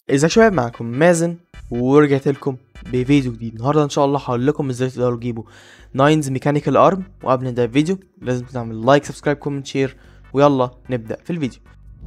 ازيك يا شباب معاكم مازن ورجعت لكم بفيديو جديد النهارده ان شاء الله هقول لكم ازاي تقدروا تجيبوا ناينز ميكانيكال ارم وقبل ما نبدا الفيديو لازم تعمل لايك سبسكرايب كومنت شير ويلا نبدا في الفيديو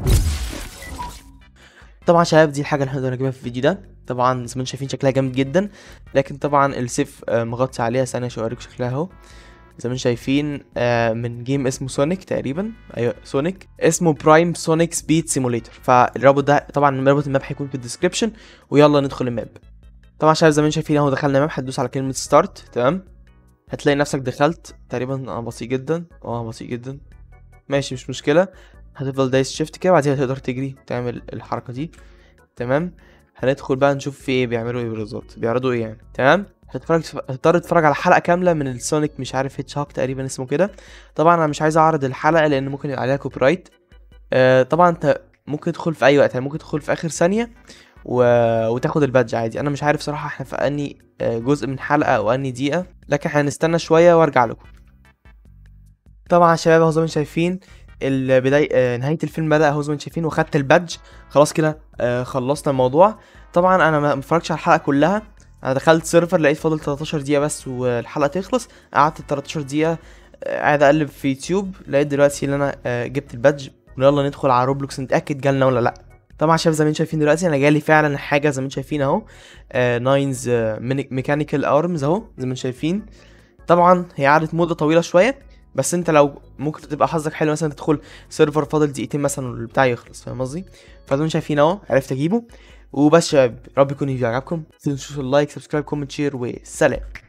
طبعا يا شباب دي الحاجه اللي هنقدر نجيبها في الفيديو ده طبعا زي ما انتم شايفين شكلها جامد جدا لكن طبعا السيف آه، مغطي عليها ثانيه عشان اوريكم شكلها اهو زي ما انتم شايفين آه، من جيم اسمه سونيك تقريبا ايوه سونيك اسمه برايم سونيك سبيد سيموليتر فالرابط ده طبعا رابط الماب هيكون في الديسكربشن ويلا ندخل الماب طبعا شباب زي ما انتم شايفين اهو دخلنا الماب هتدوس على كلمه ستارت تمام هتلاقي نفسك دخلت تقريبا انا بطيء جدا اه بطيء جدا ماشي مش مشكله هتفضل دايس شيفت كده بعدين تقدر تجري تعمل الحركه دي تمام هندخل بقى نشوف في ايه بيعملوا ايه بالظبط بيعرضوا ايه يعني تمام هتتفرج هتضطر تتفرج على حلقه كامله من السونيك مش عارف هيتش هاك تقريبا اسمه كده طبعا انا مش عايز اعرض الحلقه لان ممكن يبقى عليها كوبي رايت آه طبعا انت ممكن تدخل في اي وقت يعني ممكن تدخل في اخر ثانيه و... وتاخد البادج عادي انا مش عارف صراحه احنا في اني آه، جزء من حلقه او اني دقيقه لكن هنستنى شويه وارجع لكم طبعا يا شباب اهو زي ما انتم شايفين البداية آه، نهاية الفيلم بدأ اهو زي ما انتم شايفين وخدت البادج خلاص كده آه، خلصنا الموضوع طبعا انا ما اتفرجتش على الحلقة كلها انا دخلت سيرفر لقيت فاضل 13 دقيقة بس والحلقة تخلص قعدت ال 13 دقيقة آه، قاعد اقلب في يوتيوب لقيت دلوقتي ان انا آه، جبت البادج يلا ندخل على روبلوكس نتأكد جالنا ولا لا طبعا شايف زي ما انتم شايفين دلوقتي انا جالي فعلا حاجة زي ما انتم شايفين اهو آه، ناينز ميكانيكال ارمز اهو زي ما انتم شايفين طبعا هي قعدت مدة طويلة شوية بس انت لو ممكن تبقى حظك حلو مثلا تدخل سيرفر فاضل دقيقتين مثلا والبتاع يخلص فاهم قصدي فدول شايفين اهو عرفت اجيبه وبس شباب رب يكون الفيديو عجبكم متنسوش اللايك سبسكرايب كومنت شير وسلام